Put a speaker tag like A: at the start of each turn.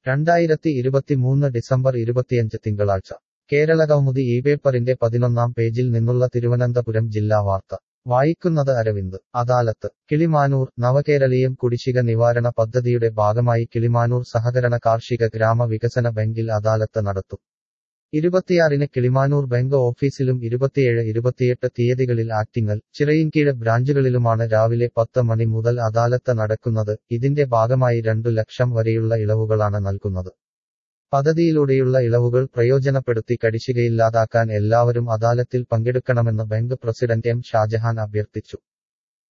A: രണ്ടായിരത്തി ഇരുപത്തിമൂന്ന് ഡിസംബർ ഇരുപത്തിയഞ്ച് തിങ്കളാഴ്ച കേരള കൗമുദി ഈ പേപ്പറിന്റെ പതിനൊന്നാം പേജിൽ നിന്നുള്ള തിരുവനന്തപുരം ജില്ലാ വാർത്ത വായിക്കുന്നത് അരവിന്ദ് അദാലത്ത് കിളിമാനൂർ നവകേരളീയം കുടിശ്ശിക നിവാരണ പദ്ധതിയുടെ ഭാഗമായി കിളിമാനൂർ സഹകരണ കാർഷിക ഗ്രാമ വികസന ബാങ്കിൽ അദാലത്ത് നടത്തും ഇരുപത്തിയാറിന് കിളിമാനൂർ ബാങ്ക് ഓഫീസിലും ഇരുപത്തിയേഴ് ഇരുപത്തിയെട്ട് തീയതികളിൽ ആറ്റിങ്ങൽ ചിറയിൻകീഴ് ബ്രാഞ്ചുകളിലുമാണ് രാവിലെ പത്ത് മണി മുതൽ അദാലത്ത് നടക്കുന്നത് ഇതിന്റെ ഭാഗമായി രണ്ടു ലക്ഷം വരെയുള്ള ഇളവുകളാണ് നൽകുന്നത് പദ്ധതിയിലൂടെയുള്ള ഇളവുകൾ പ്രയോജനപ്പെടുത്തി കടിശ്ശികയില്ലാതാക്കാൻ എല്ലാവരും അദാലത്തിൽ പങ്കെടുക്കണമെന്ന് ബാങ്ക് പ്രസിഡന്റ് എം ഷാജഹാൻ അഭ്യർത്ഥിച്ചു